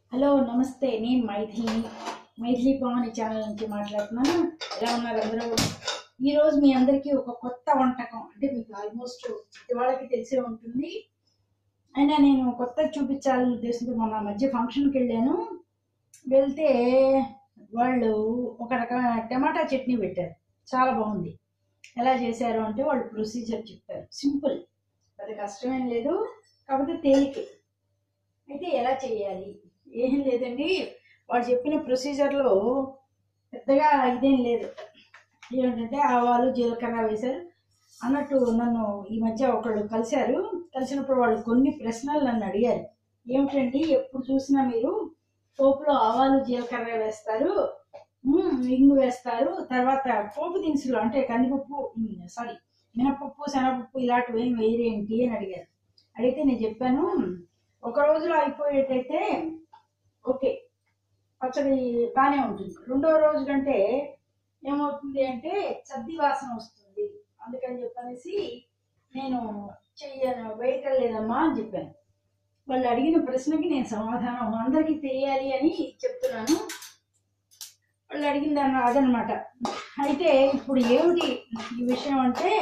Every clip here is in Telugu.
హలో నమస్తే నేను మైథిలి మైథిలి పవన్ ఛానల్ నుంచి మాట్లాడుతున్నాను ఎలా ఉన్నారు అందరూ ఈరోజు మీ అందరికీ ఒక కొత్త వంటకం అంటే మీకు ఆల్మోస్ట్ వాళ్ళకి తెలిసే ఉంటుంది అయినా నేను కొత్త చూపించాలని ఉద్దేశంతో మొన్న మధ్య ఫంక్షన్కి వెళ్ళాను వెళ్తే వాళ్ళు ఒక రకమైన టమాటా చట్నీ పెట్టారు చాలా బాగుంది ఎలా చేశారు అంటే వాళ్ళు ప్రొసీజర్ చెప్పారు సింపుల్ పెద్ద కష్టమేం లేదు కాకపోతే తేలికే అయితే ఎలా చేయాలి ఏం లేదండి వాళ్ళు చెప్పిన ప్రొసీజర్లో పెద్దగా ఇదేం లేదు ఏంటంటే ఆవాలు జీలకర్ర వేశారు అన్నట్టు నన్ను ఈ మధ్య ఒకళ్ళు కలిశారు కలిసినప్పుడు వాళ్ళు కొన్ని ప్రశ్నలు నన్ను అడిగారు ఏమిటండి ఎప్పుడు చూసినా మీరు పోపులో ఆవాలు జీలకర్ర వేస్తారు మ్మ్, ఇంగు వేస్తారు తర్వాత పోపు దినుసులు అంటే కందిపప్పు సారీ మినపప్పు శనగపప్పు ఇలాంటివి ఏం వేరేంటి అని అడిగారు అడిగితే నేను చెప్పాను ఒక రోజులో అయిపోయేటైతే ఓకే పచ్చడి బాగానే ఉంటుంది రెండో రోజు కంటే ఏమవుతుంది అంటే సద్ది వాసన వస్తుంది అందుకని చెప్పనేసి నేను చెయ్యను వేయటం లేదమ్మా అని చెప్పాను వాళ్ళు అడిగిన ప్రశ్నకి నేను సమాధానం అందరికీ తెలియాలి అని చెప్తున్నాను వాళ్ళు అడిగిన దాన్ని అదనమాట అయితే ఇప్పుడు ఏమిటి ఈ విషయం అంటే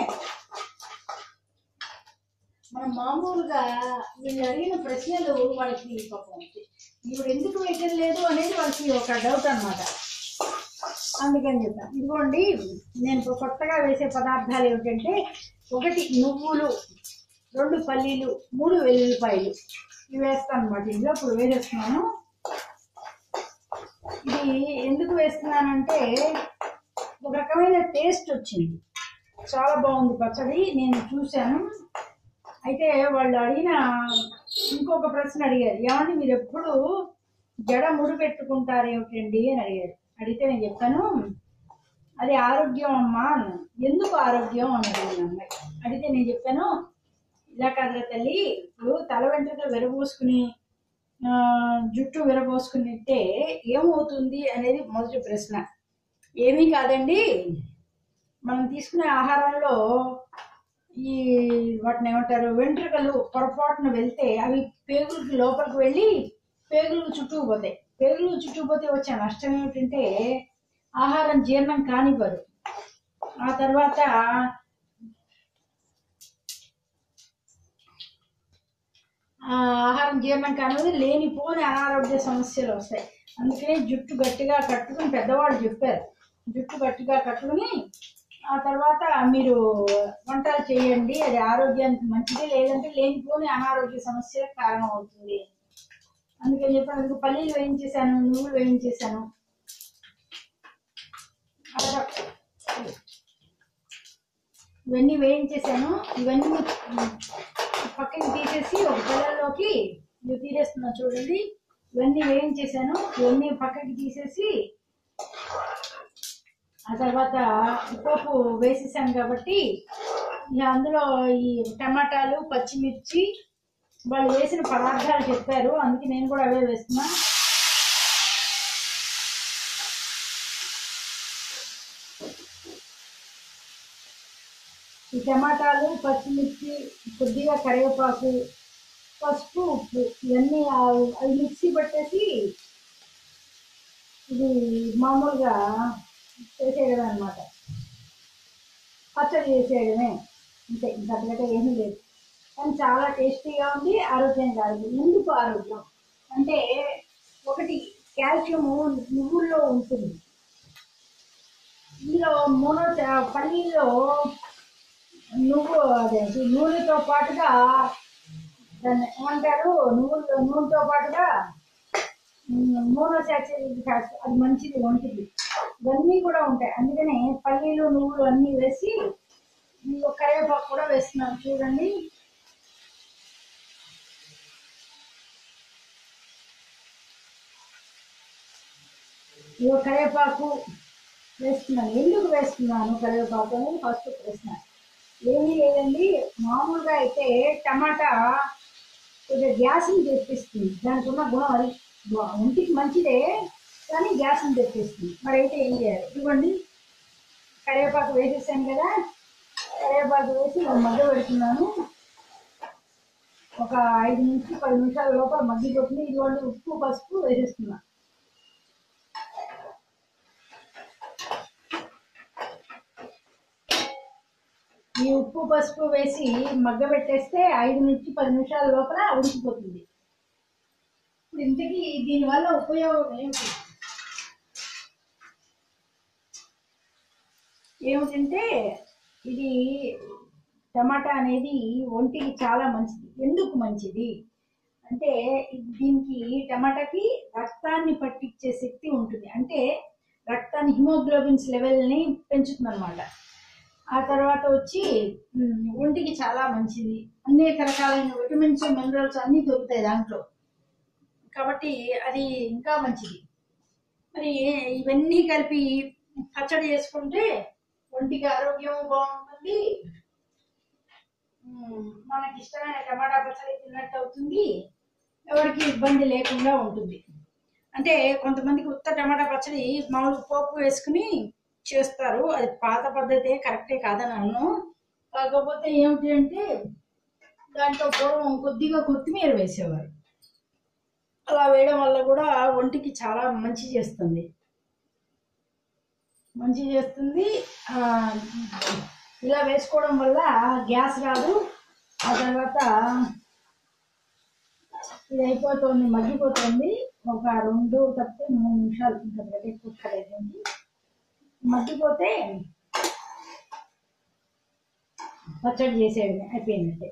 మనం మామూలుగా వీళ్ళు అడిగిన ప్రశ్నలు వాళ్ళకి పాపం ఇప్పుడు ఎందుకు వేయటం లేదు అనేది వాళ్ళకి ఒక డౌట్ అన్నమాట అందుకని చెప్పాను ఇదిగోండి నేను ఇప్పుడు కొత్తగా వేసే పదార్థాలు ఏమిటంటే ఒకటి నువ్వులు రెండు పల్లీలు మూడు వెల్లుల్లిపాయలు ఇవి వేస్తాను అనమాట ఇందులో ఇప్పుడు వేసేస్తున్నాను ఇది ఎందుకు వేస్తున్నానంటే ఒక రకమైన టేస్ట్ వచ్చింది చాలా బాగుంది పచ్చడి నేను చూశాను అయితే వాళ్ళు అడిగిన ఇంకొక ప్రశ్న అడిగారు ఏమండి మీరు ఎప్పుడు జడ ముడి పెట్టుకుంటారు ఏమిటండి అని అడిగారు అడిగితే నేను చెప్పాను అది ఆరోగ్యం అమ్మా అన్నాను ఎందుకు ఆరోగ్యం అని అడిగిన అమ్మాయి అడిగితే నేను చెప్పాను ఇలా కాదురా తల్లి ఇప్పుడు తల వెంట్రుకలు విరబోసుకుని ఆ, జుట్టు విరబోసుకునిట్టే ఏమవుతుంది అనేది మొదటి ప్రశ్న ఏమీ కాదండి మనం తీసుకునే ఆహారంలో ఈ వాటిని ఏమంటారు వెంట్రుకలు పొరపాటున వెళ్తే అవి పేగులకి లోపలికి వెళ్ళి పేగులకు చుట్టుకుపోతాయి పేగులకు చుట్టుకుపోతే వచ్చే నష్టం ఏమిటంటే ఆహారం జీర్ణం కానివ్వరు ఆ తర్వాత ఆ ఆహారం జీర్ణం కానివ్వదు లేనిపోని అనారోగ్య సమస్యలు వస్తాయి అందుకనే జుట్టు గట్టిగా కట్టుకుని పెద్దవాళ్ళు చెప్పారు జుట్టు గట్టిగా కట్టుకుని ఆ తర్వాత మీరు వంటలు చేయండి అది ఆరోగ్యానికి మంచిది లేదంటే లేనిపోని అనారోగ్య సమస్యలకు కారణం అవుతుంది అందుకని చెప్పి అందుకు పల్లీలు వేయించేసాను నువ్వులు వేయించేసాను అలా ఇవన్నీ వేయించేసాను ఇవన్నీ పక్కకి తీసేసి ఒక పిల్లల్లోకి ఇవి తీసేస్తున్నా చూడండి ఇవన్నీ వేయించేసాను ఇవన్నీ పక్కకి తీసేసి ఆ తర్వాత ఉప్పు వేసేసాను కాబట్టి ఇక అందులో ఈ టమాటాలు పచ్చిమిర్చి వాళ్ళు వేసిన పదార్థాలు చెప్పారు అందుకే నేను కూడా అవే వేస్తున్నా ఈ టమాటాలు పచ్చిమిర్చి కొద్దిగా కరివేపాకు పసుపు ఉప్పు ఇవన్నీ ఆ- అవి మిక్సీ పట్టేసి ఇది మామూలుగా చేసేయడం అనమాట పచ్చడి చేసేయడమే అంతే ఇంకా అంతకంటే ఏమీ లేదు కానీ చాలా టేస్టీగా ఉంది ఆరోగ్యం కాదు ఎందుకు ఆరోగ్యం అంటే ఒకటి కాల్షియము నువ్వుల్లో ఉంటుంది ఇందులో మూడో చ- పల్లీలో నువ్వు అదే నూనెతో పాటుగా దాన్ని ఏమంటారు నువ్వులు నూనెతో పాటుగా మోనో సాచురేటెడ్ ఫ్యాట్స్ అది మంచిది ఒంటికి ఇవన్నీ కూడా ఉంటాయి అందుకనే పల్లీలు నువ్వులు అన్నీ వేసి ఇంకో కరివేపాకు కూడా వేస్తున్నాను చూడండి ఇగో కరివేపాకు వేస్తున్నాను ఎందుకు వేస్తున్నాను కరివేపాకు అనేది ఫస్ట్ ప్రశ్న ఏమీ లేదండి మామూలుగా అయితే టమాటా కొద్దిగా గ్యాస్ని తెప్పిస్తుంది దానికి ఉన్న గుణం అది బా- ఒంటికి మంచిదే కానీ గ్యాస్ని తెప్పిస్తుంది మరి అయితే ఏం చేయాలి ఇవ్వండి కరివేపాకు వేసేసాను కదా కరివేపాకు వేసి నేను మగ్గ పెడుతున్నాను ఒక ఐదు నుంచి పది నిమిషాల లోపల మగ్గిపోతుంది ఇదిగోండి ఉప్పు పసుపు వేసేస్తున్నా ఈ ఉప్పు పసుపు వేసి మగ్గబెట్టేస్తే ఐదు నుంచి పది నిమిషాల లోపల ఉడికిపోతుంది ఇప్పుడు ఇంతకీ దీనివల్ల ఉపయోగం ఏమిటి ఏమిటంటే ఇది టమాటా అనేది ఒంటికి చాలా మంచిది ఎందుకు మంచిది అంటే ఇది- దీనికి టమాటాకి రక్తాన్ని పట్టించే శక్తి ఉంటుంది అంటే రక్తాన్ని హిమోగ్లోబిన్స్ లెవెల్ని పెంచుతుంది అనమాట ఆ తర్వాత వచ్చి ఉమ్, ఒంటికి చాలా మంచిది అనేక రకాలైన విటమిన్స్ మినరల్స్ అన్నీ దొరుకుతాయి దాంట్లో కాబట్టి అది ఇంకా మంచిది మరి ఇవన్నీ కలిపి పచ్చడి చేసుకుంటే ఒంటికి ఆరోగ్యం బాగుంటుంది ఉమ్, మనకి ఇష్టమైన టమాటా పచ్చడి తిన్నట్టు అవుతుంది ఎవరికి ఇబ్బంది లేకుండా ఉంటుంది అంటే కొంతమందికి ఉత్త టమాటా పచ్చడి మామూలు పోపు వేసుకుని చేస్తారు అది పాత పద్ధతే కరెక్టే కాదని అన్ను కాకపోతే ఏమిటి అంటే దాంట్లో పూర్వం కొద్దిగా కొత్తిమీర వేసేవారు అలా వేయడం వల్ల కూడా ఒంటికి చాలా మంచి చేస్తుంది మంచి చేస్తుంది ఆ, ఇలా వేసుకోవడం వల్ల గ్యాస్ రాదు ఆ తర్వాత ఇది అయిపోతుంది మగ్గిపోతుంది ఒక రెండు తప్పితే మూడు నిమిషాలు ఉంటుంది కదా ఎక్కువ కడేదండి మగ్గిపోతే పచ్చడి చేసేది అయిపోయినట్టే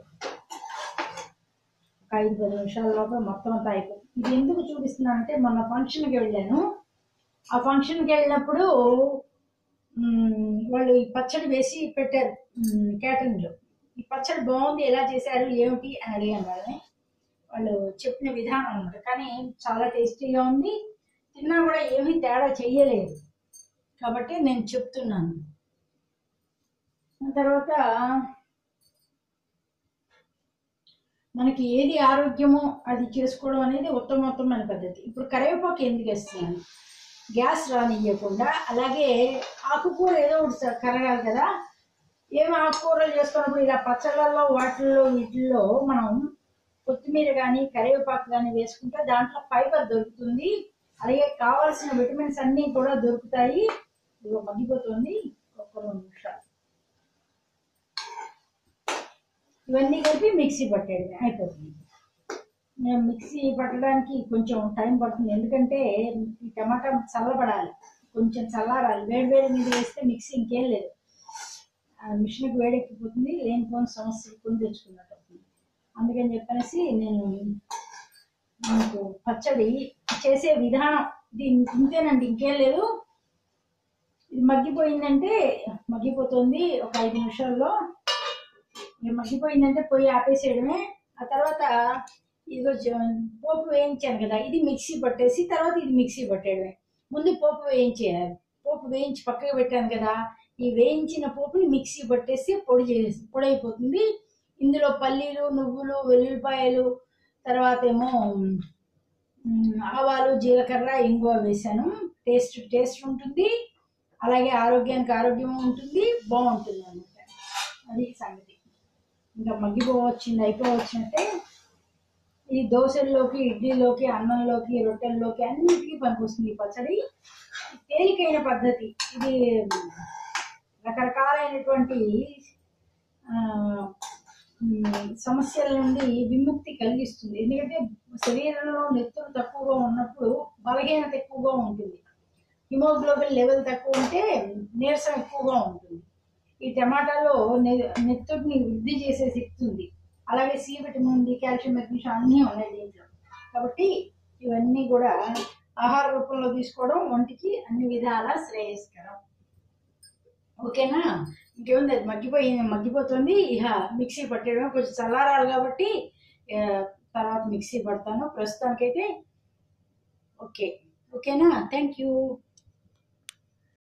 ఒక ఐదు పది నిమిషాల లోపల మొత్తం అంతా అయిపోయింది ఇది ఎందుకు చూపిస్తున్నానంటే మొన్న ఫంక్షన్కి వెళ్ళాను ఆ ఫంక్షన్కి వెళ్ళినప్పుడు మ్, వాళ్ళు ఈ పచ్చడి వేసి పెట్టారు క్యాటరింగ్లో ఈ పచ్చడి బాగుంది ఎలా చేశారు ఏమిటి అని అడిగాను వాళ్ళని వాళ్ళు చెప్పిన విధానం అనమాట కానీ చాలా టేస్టీగా ఉంది తిన్నా కూడా ఏమీ తేడా చెయ్యలేదు కాబట్టి నేను చెప్తున్నాను ఆ తర్వాత మనకి ఏది ఆరోగ్యమో అది చేసుకోవడం అనేది ఉత్తమోత్తమైన పద్ధతి ఇప్పుడు కరివేపాకు ఎందుకు వేస్తున్నాను గ్యాస్ రానియకుండా అలాగే ఆకుకూర ఏదో ఒకటి స- కరగాలి కదా ఏం ఆకుకూరలు చేసుకున్నప్పుడు ఇలా పచ్చళ్ళల్లో వాటిల్లో వీటిల్లో మనం కొత్తిమీర కానీ కరివేపాకు కానీ వేసుకుంటే దాంట్లో ఫైబర్ దొరుకుతుంది అలాగే కావాల్సిన విటమిన్స్ అన్నీ కూడా దొరుకుతాయి ఇదిగో మగ్గిపోతుంది ఒక రెండు నిమిషాలు ఇవన్నీ కలిపి మిక్సీ పట్టేది అయిపోతుంది నేను మిక్సీ పట్టడానికి కొంచెం టైం పడుతుంది ఎందుకంటే ఈ టమాటా చల్లబడాలి కొంచెం చల్లారాలి వేడి వేడి మీద వేస్తే మిక్సీ ఇంకేం లేదు ఆ మిషన్కి వేడెక్కిపోతుంది లేనిపోని సమస్యలు కొని తెచ్చుకున్నట్టు అవుతుంది అందుకని చెప్పనేసి నేను మీకు పచ్చడి చేసే విధానం దీని ఇంతేనండి ఇంకేం లేదు ఇది మగ్గిపోయిందంటే మగ్గిపోతుంది ఒక ఐదు నిమిషాల్లో ఇక మగ్గిపోయిందంటే పొయ్యి ఆపేసేయడమే ఆ తర్వాత ఇదిగో జ- పోపు వేయించాను కదా ఇది మిక్సీ పట్టేసి తర్వాత ఇది మిక్సీ పట్టేయడమే ముందు పోపు వేయించే పోపు వేయించి పక్కకు పెట్టాను కదా ఈ వేయించిన పోపుని మిక్సీ పట్టేసి పొడి చేసి పొడి అయిపోతుంది ఇందులో పల్లీలు నువ్వులు వెల్లుల్లిపాయలు తర్వాత ఏమో మ్, ఆవాలు జీలకర్ర ఇంగువ వేసాను టేస్ట్ టేస్ట్ ఉంటుంది అలాగే ఆరోగ్యానికి ఆరోగ్యం ఉంటుంది బాగుంటుంది అనమాట అది సంగతి ఇంకా మగ్గిపోవచ్చింది అయిపోవచ్చినట్టే ఈ దోశల్లోకి ఇడ్లీలోకి అన్నంలోకి రొట్టెల్లోకి అన్నిటికీ పనికొస్తుంది ఈ పచ్చడి తేలికైన పద్ధతి ఇది రకరకాలైనటువంటి ఆ, ఉమ్, సమస్యల నుండి విముక్తి కలిగిస్తుంది ఎందుకంటే శరీరంలో నెత్తులు తక్కువగా ఉన్నప్పుడు బలహీనత ఎక్కువగా ఉంటుంది హిమోగ్లోబిన్ లెవెల్ తక్కువ ఉంటే నీరసం ఎక్కువగా ఉంటుంది ఈ టమాటాలో నె- నెత్తుడిని వృద్ధి చేసే శక్తి ఉంది అలాగే సి విటమిన్ ఉంది కాల్షియం మెగ్నీషియం అన్నీ ఉన్నాయి దీంట్లో కాబట్టి ఇవన్నీ కూడా ఆహార రూపంలో తీసుకోవడం ఒంటికి అన్ని విధాలా శ్రేయస్కరం ఓకేనా ఇంకేముంది అది మగ్గిపోయింది మగ్గిపోతుంది ఇక మిక్సీ పట్టేయడం కొంచెం చల్లారాలి కాబట్టి ఆ, తర్వాత మిక్సీ పడతాను ప్రస్తుతానికైతే ఓకే ఓకేనా థ్యాంక్ యూ